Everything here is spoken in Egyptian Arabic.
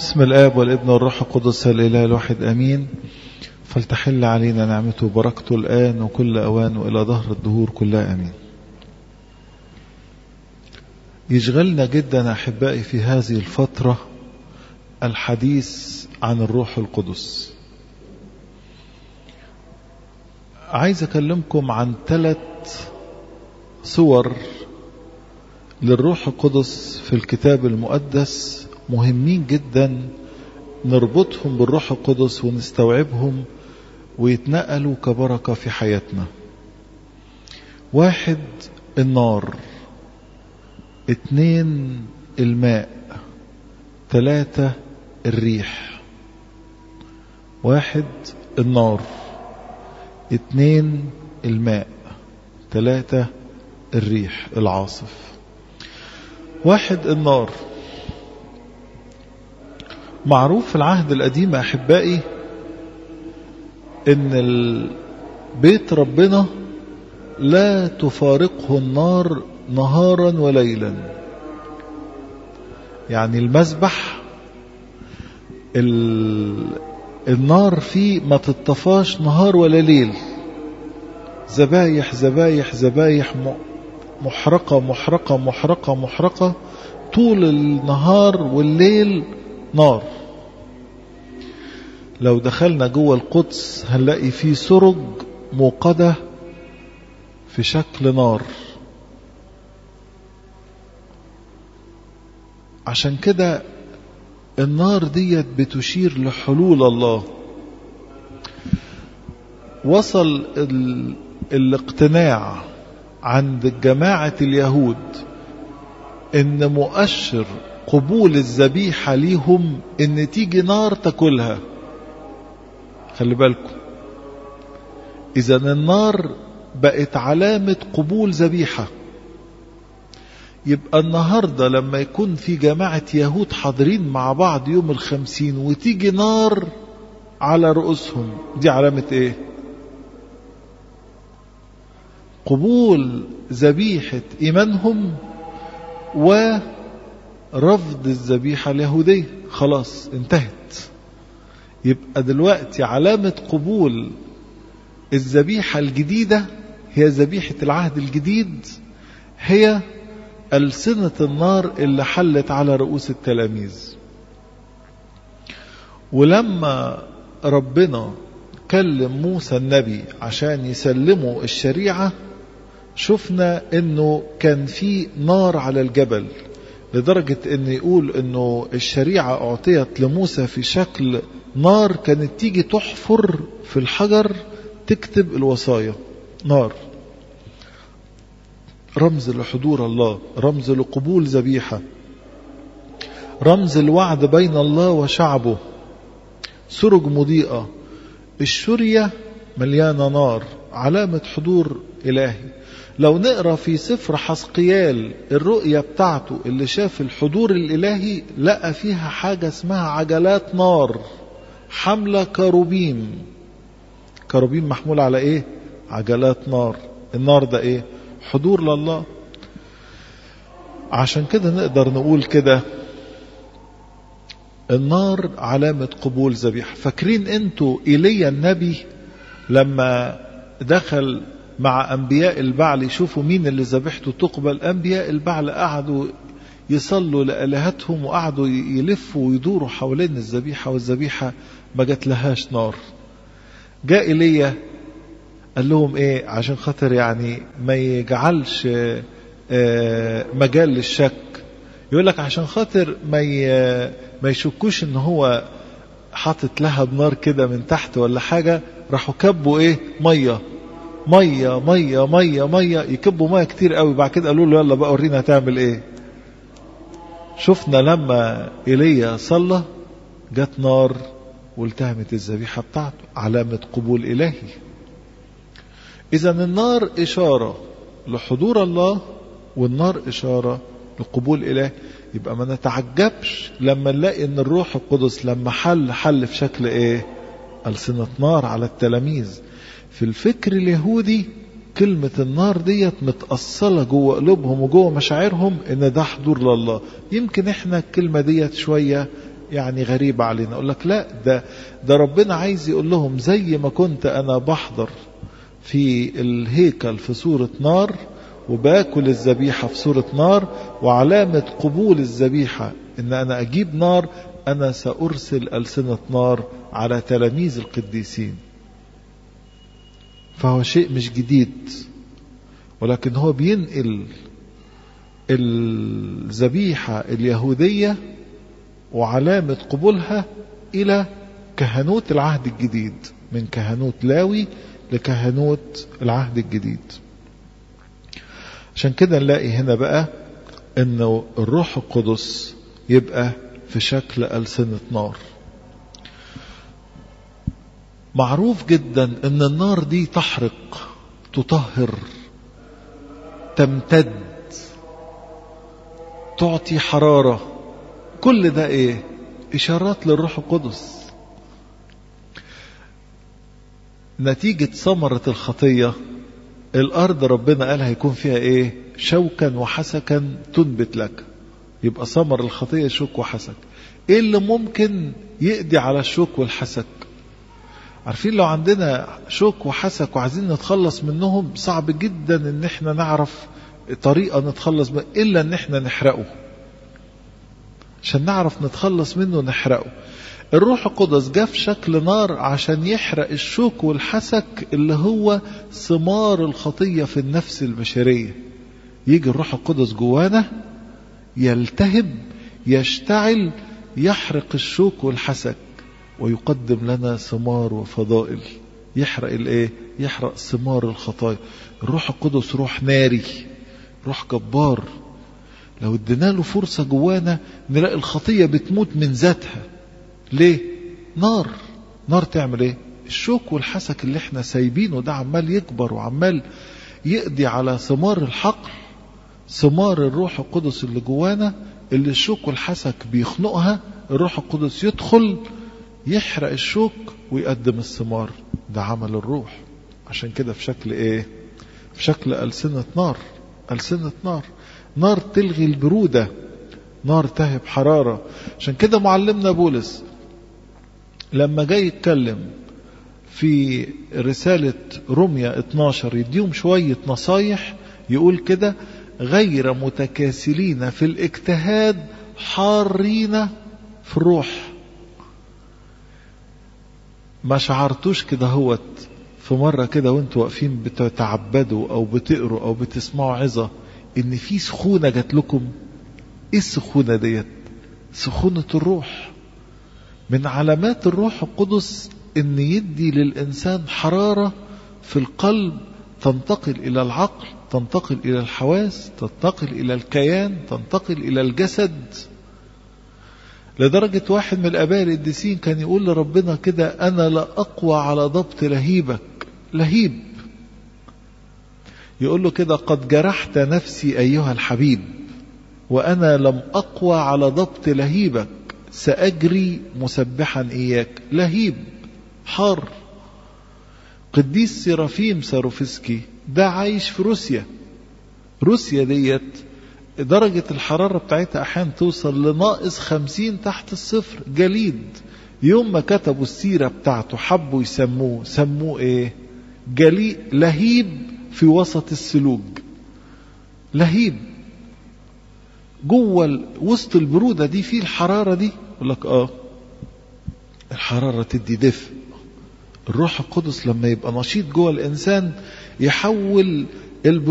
بسم الآب والابن والروح القدس الإله الواحد أمين فلتحل علينا نعمته وبركته الآن وكل أوان وإلى ظهر الدهور كلها أمين يشغلنا جدا أحبائي في هذه الفترة الحديث عن الروح القدس عايز أكلمكم عن ثلاث صور للروح القدس في الكتاب المقدس مهمين جدا نربطهم بالروح القدس ونستوعبهم ويتنقلوا كبركة في حياتنا واحد النار اتنين الماء تلاتة الريح واحد النار اتنين الماء تلاتة الريح العاصف واحد النار معروف في العهد القديم أحبائي إن بيت ربنا لا تفارقه النار نهارا وليلا يعني المسبح النار فيه ما تطفاش نهار ولا ليل زبايح زبايح زبايح محرقة محرقة محرقة محرقة طول النهار والليل نار لو دخلنا جوه القدس هنلاقي فيه سرج موقدة في شكل نار عشان كده النار ديت بتشير لحلول الله وصل ال... الاقتناع عند جماعة اليهود ان مؤشر قبول الذبيحة ليهم ان تيجي نار تاكلها خلي بالكم اذا النار بقت علامة قبول ذبيحة يبقى النهاردة لما يكون في جماعة يهود حاضرين مع بعض يوم الخمسين وتيجي نار على رؤوسهم دي علامة ايه قبول ذبيحة ايمانهم ورفض الذبيحة اليهودية خلاص انتهت يبقى دلوقتي علامة قبول الذبيحة الجديدة هي ذبيحة العهد الجديد هي ألسنة النار اللي حلت على رؤوس التلاميذ ولما ربنا كلم موسى النبي عشان يسلموا الشريعة شفنا انه كان في نار على الجبل لدرجة ان يقول انه الشريعة اعطيت لموسى في شكل نار كانت تيجي تحفر في الحجر تكتب الوصايا نار رمز لحضور الله رمز لقبول ذبيحة رمز الوعد بين الله وشعبه سرج مضيئة الشرية مليانة نار علامة حضور إلهي لو نقرأ في سفر حسقيال الرؤية بتاعته اللي شاف الحضور الإلهي لقى فيها حاجة اسمها عجلات نار حملة كروبيم كروبيم محمول على ايه عجلات نار النار ده ايه حضور لله عشان كده نقدر نقول كده النار علامة قبول ذبيحة فاكرين انتوا ايليا النبي لما دخل مع انبياء البعل يشوفوا مين اللي ذبيحته تقبل انبياء البعل قعدوا يصلوا لآلهتهم وقعدوا يلفوا ويدوروا حوالين الذبيحة والذبيحة ما جات لهاش نار جاء إلي قال لهم ايه عشان خاطر يعني ما يجعلش مجال للشك يقول لك عشان خاطر ما ما يشكوش ان هو حاطط لها بنار كده من تحت ولا حاجة راحوا كبوا ايه مية مية مية مية مية يكبوا مية كتير قوي بعد كده قالوا له يلا بقى ورينا هتعمل ايه شفنا لما ايليا صلى جت نار والتهمت الذبيحة بتاعته علامة قبول إلهي إذا النار إشارة لحضور الله والنار إشارة لقبول إلهي يبقى ما نتعجبش لما نلاقي ان الروح القدس لما حل حل في شكل ايه ألسنة نار على التلاميذ في الفكر اليهودي كلمة النار ديت متأصلة جوه قلوبهم وجوه مشاعرهم ان ده حضور لله يمكن احنا الكلمة ديت شوية يعني غريبة علينا أقول لك لا ده ده ربنا عايز يقول لهم زي ما كنت أنا بحضر في الهيكل في صورة نار وباكل الذبيحة في صورة نار وعلامة قبول الذبيحة إن أنا أجيب نار أنا سأرسل ألسنة نار على تلاميذ القديسين فهو شيء مش جديد ولكن هو بينقل الذبيحة اليهودية وعلامة قبولها إلى كهنوت العهد الجديد من كهنوت لاوي لكهنوت العهد الجديد عشان كده نلاقي هنا بقى انه الروح القدس يبقى في شكل ألسنة نار معروف جدا ان النار دي تحرق تطهر تمتد تعطي حرارة كل ده ايه اشارات للروح القدس نتيجة ثمرة الخطية الارض ربنا قال هيكون فيها ايه شوكا وحسكا تنبت لك يبقى ثمر الخطية شوك وحسك ايه اللي ممكن يقضي على الشوك والحسك عارفين لو عندنا شوك وحسك وعايزين نتخلص منهم صعب جدا ان احنا نعرف طريقة نتخلص منها الا ان احنا نحرقه عشان نعرف نتخلص منه نحرقه الروح القدس جاء في شكل نار عشان يحرق الشوك والحسك اللي هو ثمار الخطية في النفس البشرية يجي الروح القدس جوانا يلتهب يشتعل يحرق الشوك والحسك ويقدم لنا ثمار وفضائل يحرق الايه يحرق ثمار الخطايا الروح القدس روح ناري روح جبار لو ادينا له فرصة جوانا نلاقي الخطية بتموت من ذاتها ليه نار نار تعمل ايه الشوك والحسك اللي احنا سايبينه ده عمال يكبر وعمال يقضي على ثمار الحقل ثمار الروح القدس اللي جوانا اللي الشوك والحسك بيخنقها الروح القدس يدخل يحرق الشوك ويقدم الثمار ده عمل الروح عشان كده في شكل ايه في شكل ألسنة نار ألسنة نار نار تلغي البرودة نار تهب حرارة عشان كده معلمنا بولس لما جاي يتكلم في رسالة روميا 12 يديهم شوية نصايح يقول كده غير متكاسلين في الاجتهاد حارين في الروح ما شعرتوش كده هوت في مرة كده وانتوا واقفين بتتعبدوا او بتقروا او بتسمعوا عظة ان في سخونة جات لكم ايه السخونة ديت سخونة الروح من علامات الروح القدس ان يدي للانسان حرارة في القلب تنتقل الى العقل تنتقل الى الحواس تنتقل الى الكيان تنتقل الى الجسد لدرجة واحد من الآباء القديسين كان يقول لربنا كده أنا لا أقوى على ضبط لهيبك لهيب يقول له كده قد جرحت نفسي أيها الحبيب وأنا لم أقوى على ضبط لهيبك سأجري مسبحا إياك لهيب حار قديس سيرافيم ساروفسكي ده عايش في روسيا روسيا ديت درجة الحرارة بتاعتها أحيانا توصل لناقص خمسين تحت الصفر جليد يوم ما كتبوا السيرة بتاعته حبوا يسموه سموه ايه جليد لهيب في وسط السلوج لهيب جوه وسط البرودة دي في الحرارة دي يقول لك اه الحرارة تدي دفء الروح القدس لما يبقى نشيط جوه الإنسان يحول